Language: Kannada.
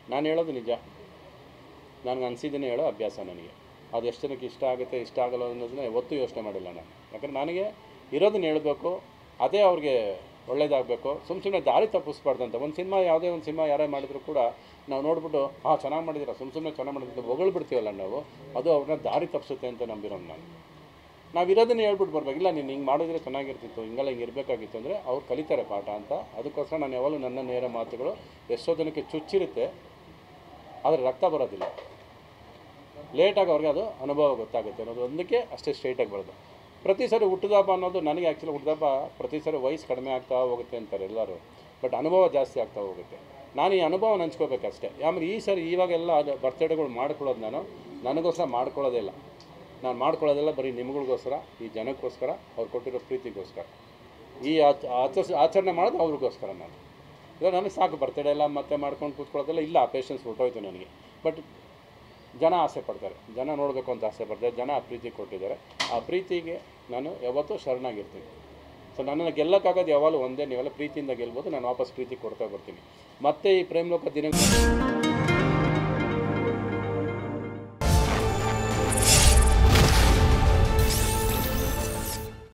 ನಾನು ಹೇಳೋದು ನಿಜ ನನಗೆ ಅನಿಸಿದ್ದನ್ನೇ ಹೇಳೋ ಅಭ್ಯಾಸ ನನಗೆ ಅದು ಎಷ್ಟು ಜನಕ್ಕೆ ಇಷ್ಟ ಆಗುತ್ತೆ ಇಷ್ಟ ಆಗಲ್ಲ ಅನ್ನೋದನ್ನ ಯಾವತ್ತೂ ಯೋಚನೆ ಮಾಡಿಲ್ಲ ನಾನು ಯಾಕಂದ್ರೆ ನನಗೆ ಇರೋದನ್ನ ಹೇಳಬೇಕು ಅದೇ ಅವ್ರಿಗೆ ಒಳ್ಳೇದಾಗಬೇಕು ಸುಮ್ಮ ಸುಮ್ಮನೆ ದಾರಿ ತಪ್ಪಿಸ್ಬಾರ್ದು ಅಂತ ಒಂದು ಸಿನಿಮಾ ಯಾವುದೇ ಒಂದು ಸಿನಿಮಾ ಯಾರೇ ಮಾಡಿದ್ರು ಕೂಡ ನಾವು ನೋಡ್ಬಿಟ್ಟು ಹಾಂ ಚೆನ್ನಾಗಿ ಮಾಡಿದ್ದೀರಾ ಸುಮ್ಮ ಸುಮ್ಮನೆ ಚೆನ್ನಾಗಿ ಮಾಡಿದ್ರೆ ಹೊಗಳು ಬಿಡ್ತೀವಲ್ಲ ನಾವು ಅದು ಅವ್ರನ್ನ ದಾರಿ ತಪ್ಪಿಸುತ್ತೆ ಅಂತ ನಂಬಿರೋನು ನಾನು ನಾವು ಇರೋದನ್ನ ಹೇಳ್ಬಿಟ್ಟು ಬರ್ಬೇಕು ಇಲ್ಲ ನೀನು ಹಿಂಗೆ ಮಾಡಿದ್ರೆ ಚೆನ್ನಾಗಿರ್ತಿತ್ತು ಹಿಂಗೆಲ್ಲ ಹಿಂಗೆ ಇರಬೇಕಾಗಿತ್ತು ಅಂದರೆ ಅವ್ರು ಕಲಿತಾರೆ ಪಾಠ ಅಂತ ಅದಕ್ಕೋಸ್ಕರ ನಾನು ಯಾವಾಗಲೂ ನನ್ನ ನೇರ ಮಾತುಗಳು ಎಷ್ಟೋ ಜನಕ್ಕೆ ಚುಚ್ಚಿರುತ್ತೆ ಆದರೆ ರಕ್ತ ಬರೋದಿಲ್ಲ ಲೇಟಾಗಿ ಅವ್ರಿಗೆ ಅದು ಅನುಭವ ಗೊತ್ತಾಗುತ್ತೆ ಅನ್ನೋದು ಒಂದಕ್ಕೆ ಅಷ್ಟೇ ಸ್ಟ್ರೈಟಾಗಿ ಬರೋದು ಪ್ರತಿ ಸರಿ ಹುಟ್ಟಿದ ಹಬ್ಬ ಅನ್ನೋದು ನನಗೆ ಆ್ಯಕ್ಚುಲಿ ಹುಟ್ಟಿದ ಹಬ್ಬ ಪ್ರತಿ ಸರಿ ವಯಸ್ಸು ಕಡಿಮೆ ಆಗ್ತಾ ಹೋಗುತ್ತೆ ಅಂತಾರೆ ಎಲ್ಲರೂ ಬಟ್ ಅನುಭವ ಜಾಸ್ತಿ ಆಗ್ತಾ ಹೋಗುತ್ತೆ ನಾನು ಈ ಅನುಭವ ಹಂಚ್ಕೋಬೇಕಷ್ಟೇ ಆಮೇಲೆ ಈ ಸರಿ ಇವಾಗೆಲ್ಲ ಅದು ಬರ್ತ್ಡೇಗಳು ಮಾಡ್ಕೊಳ್ಳೋದು ನಾನು ನನಗೋಸ್ಕರ ಮಾಡ್ಕೊಳ್ಳೋದೇ ಇಲ್ಲ ನಾನು ಮಾಡ್ಕೊಳ್ಳೋದೆಲ್ಲ ಬರೀ ನಿಮ್ಗಳಿಗೋಸ್ಕರ ಈ ಜನಕ್ಕೋಸ್ಕರ ಅವ್ರು ಕೊಟ್ಟಿರೋ ಪ್ರೀತಿಗೋಸ್ಕರ ಈ ಆಚ ಆಚರಿಸ್ ಆಚರಣೆ ಮಾಡೋದು ಅವ್ರಿಗೋಸ್ಕರ ನಾನು ಇಲ್ಲ ನನಗೆ ಸಾಕು ಬರ್ತಡೇ ಎಲ್ಲ ಮತ್ತೆ ಮಾಡ್ಕೊಂಡು ಕೂತ್ಕೊಳ್ಳೋದೆಲ್ಲ ಇಲ್ಲ ಆ ಪೇಷನ್ಸ್ ಹೊಟ್ಟೋಯ್ತು ನನಗೆ ಬಟ್ ಜನ ಆಸೆ ಪಡ್ತಾರೆ ಜನ ನೋಡಬೇಕು ಅಂತ ಆಸೆ ಪಡ್ತಾರೆ ಜನ ಆ ಪ್ರೀತಿ ಕೊಟ್ಟಿದ್ದಾರೆ ಆ ಪ್ರೀತಿಗೆ ನಾನು ಯಾವತ್ತೂ ಶರಣಾಗಿರ್ತೀನಿ ಸೊ ನನ್ನನ್ನು ಗೆಲ್ಲಕ್ಕಾಗೋದು ಯಾವಾಗಲೂ ಒಂದೇ ನೀವೆಲ್ಲ ಪ್ರೀತಿಯಿಂದ ಗೆಲ್ಬೋದು ನಾನು ವಾಪಸ್ ಪ್ರೀತಿ ಕೊಡ್ತಾ ಬರ್ತೀನಿ ಮತ್ತೆ ಈ ಪ್ರೇಮ್ ಲೋಕ ದಿನ